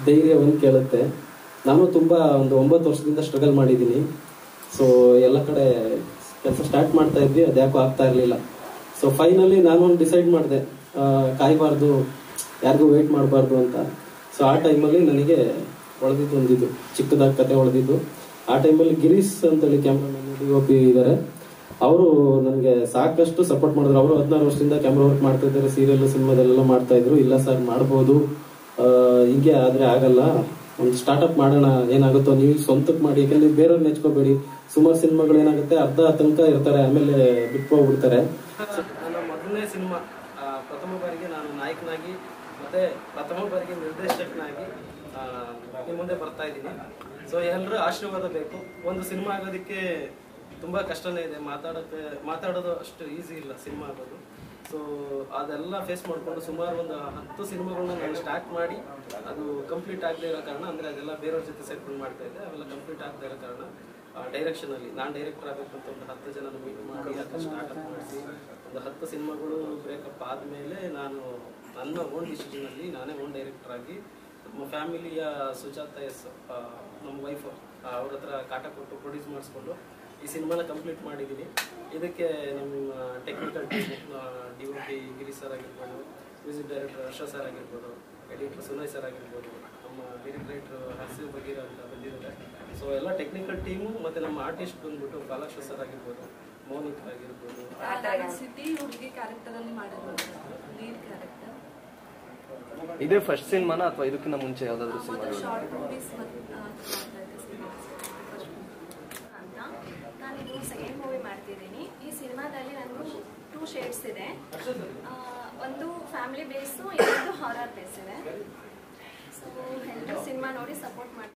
ಧೈರ್ಯ ಒಂದು ಕೇಳುತ್ತೆ ನಾನು ತುಂಬ ಒಂದು ಒಂಬತ್ತು ವರ್ಷದಿಂದ ಸ್ಟ್ರಗಲ್ ಮಾಡಿದ್ದೀನಿ ಸೊ ಎಲ್ಲ ಕಡೆ ಕೆಲಸ ಸ್ಟಾರ್ಟ್ ಮಾಡ್ತಾ ಇದ್ವಿ ಅದ್ಯಾಕೋ ಆಗ್ತಾ ಇರಲಿಲ್ಲ ಸೊ ಫೈನಲಿ ನಾನು ಒಂದು ಡಿಸೈಡ್ ಮಾಡಿದೆ ಕಾಯಬಾರ್ದು ಯಾರಿಗೂ ವೆಯ್ಟ್ ಮಾಡಬಾರ್ದು ಅಂತ ಸೊ ಆ ಟೈಮಲ್ಲಿ ನನಗೆ ಹೊಳೆದಿದ್ದು ಒಂದಿದ್ದು ಚಿಕ್ಕದಾಗಿ ಕತೆ ಹೊಳೆದಿದ್ದು ಆ ಟೈಮಲ್ಲಿ ಗಿರೀಶ್ ಅಂತೇಳಿ ಕ್ಯಾಮ್ರಾಮನ್ ಡಿ ಒ ಪಿ ಇದ್ದಾರೆ ಅವರು ನನಗೆ ಸಾಕಷ್ಟು ಸಪೋರ್ಟ್ ಮಾಡಿದ್ರು ಅವರು ಹದಿನಾರು ವರ್ಷದಿಂದ ಕ್ಯಾಮ್ರಾ ವರ್ಕ್ ಮಾಡ್ತಾ ಇದ್ದಾರೆ ಸೀರಿಯಲ್ ಸಿನಿಮಾದಲ್ಲೆಲ್ಲ ಮಾಡ್ತಾ ಇದ್ರು ಇಲ್ಲ ಸರ್ ಮಾಡ್ಬೋದು ಆ, ಹಿಂಗೆ ಆದ್ರೆ ಆಗಲ್ಲ ಒಂದು ಸ್ಟಾರ್ಟ್ಅಪ್ ಮಾಡೋಣ ಏನಾಗುತ್ತೋ ನೀವು ಸ್ವಂತಕ್ಕೆ ಮಾಡಿ ಯಾಕಂದ್ರೆ ನೀವು ಬೇರೆಯವ್ರು ನೆಚ್ಕೋಬೇಡಿ ಸುಮಾರು ಸಿನಿಮಾಗಳು ಏನಾಗುತ್ತೆ ಅರ್ಧ ತನಕ ಇರ್ತಾರೆ ಆಮೇಲೆ ಬಿಟ್ಟು ಹೋಗ್ಬಿಡ್ತಾರೆ ನನ್ನ ಮೊದಲನೇ ಸಿನಿಮಾ ಪ್ರಥಮ ಬಾರಿಗೆ ನಾನು ನಾಯಕನಾಗಿ ಮತ್ತೆ ಪ್ರಥಮ ಬಾರಿಗೆ ನಿರ್ದೇಶಕನಾಗಿ ನಿಮ್ಮ ಮುಂದೆ ಬರ್ತಾ ಇದ್ದೀನಿ ಸೊ ಎಲ್ಲರೂ ಆಶೀರ್ವಾದ ಬೇಕು ಒಂದು ಸಿನಿಮಾ ಆಗೋದಕ್ಕೆ ತುಂಬಾ ಕಷ್ಟನೇ ಇದೆ ಮಾತಾಡೋಕ್ಕೆ ಮಾತಾಡೋದು ಅಷ್ಟು ಈಸಿ ಇಲ್ಲ ಸಿನಿಮಾ ಆಗೋದು ಸೊ ಅದೆಲ್ಲ ಫೇಸ್ ಮಾಡಿಕೊಂಡು ಸುಮಾರು ಒಂದು ಹತ್ತು ಸಿನಿಮಾಗಳನ್ನ ನಾನು ಸ್ಟಾರ್ಟ್ ಮಾಡಿ ಅದು ಕಂಪ್ಲೀಟ್ ಆಗದೆ ಇರೋ ಕಾರಣ ಅಂದರೆ ಅದೆಲ್ಲ ಬೇರೆಯವ್ರ ಜೊತೆ ಸೇರ್ಕೊಂಡು ಮಾಡ್ತಾ ಇದ್ದೆ ಅವೆಲ್ಲ ಕಂಪ್ಲೀಟ್ ಆಗದೆ ಇರೋ ಕಾರಣ ಡೈರೆಕ್ಷನ್ ಅಲ್ಲಿ ನಾನು ಡೈರೆಕ್ಟರ್ ಆಗಬೇಕು ಅಂತ ಒಂದು ಹತ್ತು ಜನ ಮೀಟ್ ಮಾಡಿ ಅದನ್ನ ಸ್ಟಾರ್ಟ್ಅಪ್ ಮಾಡಿಸಿ ಒಂದು ಹತ್ತು ಸಿನಿಮಾಗಳು ಬ್ರೇಕಪ್ ಆದಮೇಲೆ ನಾನು ನನ್ನ ಓನ್ ಡಿಸಿಷನಲ್ಲಿ ನಾನೇ ಓನ್ ಡೈರೆಕ್ಟರ್ ಆಗಿ ನಮ್ಮ ಫ್ಯಾಮಿಲಿಯ ಸುಜಾತ ಎಸ್ ಆ, ನಮ್ಮ ವೈಫ್ ಅವ್ರ ಹತ್ರ ಕಾಟ ಕೊಟ್ಟು ಪ್ರೊಡ್ಯೂಸ್ ಮಾಡಿಸ್ಕೊಂಡು ಈ ಸಿನಿಮಾನ ಕಂಪ್ಲೀಟ್ ಮಾಡಿದ್ದೀನಿ ಇದಕ್ಕೆ ನಮ್ಮ technical team D O P Giri sir ಆಗಿರ್ಬೋದು ಮ್ಯೂಸಿಕ್ ಡೈರೆಕ್ಟರ್ ಹರ್ಷ ಸರ್ ಆಗಿರ್ಬೋದು ಎಡಿಟರ್ ಸುನಯ್ ಸರ್ ಆಗಿರ್ಬೋದು ನಮ್ಮ ಲಿರಿಕ್ ರೈಟರ್ ಹರ್ಸಿ ಬಗೀರ ಅಂತ ಬಂದಿದ್ದಾರೆ ಸೊ ಎಲ್ಲ ಟೆಕ್ನಿಕಲ್ ಟೀಮು ಮತ್ತು ನಮ್ಮ ಆರ್ಟಿಸ್ಟ್ ಬಂದ್ಬಿಟ್ಟು ಬಾಲಾಕ್ಷ ಸರ್ ಆಗಿರ್ಬೋದು ಮೌನಿಕ್ ಆಗಿರ್ಬೋದು ಸಿಟಿ ಹುಡುಗಿ ಕ್ಯಾರೆಕ್ಟರ್ ಅಲ್ಲಿ ಮಾಡಿರೋದು ಲೀಡ್ ಕ್ಯಾರೆಕ್ಟರ್ ಇದೇ ಫಸ್ಟ್ ಸಿನಿಮಾನ ಅಥವಾ ಇದಕ್ಕಿಂತ ಮುಂಚೆ ಯಾವ್ದಾದ್ರು ಮತ್ತು ಸಿನಿಮಾ ಶಾರ್ಟ್ ಮೂವೀಸ್ ಮತ್ತು ಅಂತ ನಾನಿದು ಸೆಕೆಂಡ್ ಮೂವಿ ಮಾಡ್ತಿದ್ದೀನಿ ಈ ಸಿನಿಮಾದಲ್ಲಿ ನನಗೂ ಟೂ ಶೇಡ್ಸ್ ಇದೆ ಆ, ಒಂದು ಫ್ಯಾಮಿಲಿ ಬೇಸು ಇನ್ನೊಂದು ಹಾರರ್ ಬೇಸ್ ಇದೆ ಸೊ ಎಲ್ಲರೂ ಸಿನಿಮಾ ನೋಡಿ ಸಪೋರ್ಟ್ ಮಾಡಿ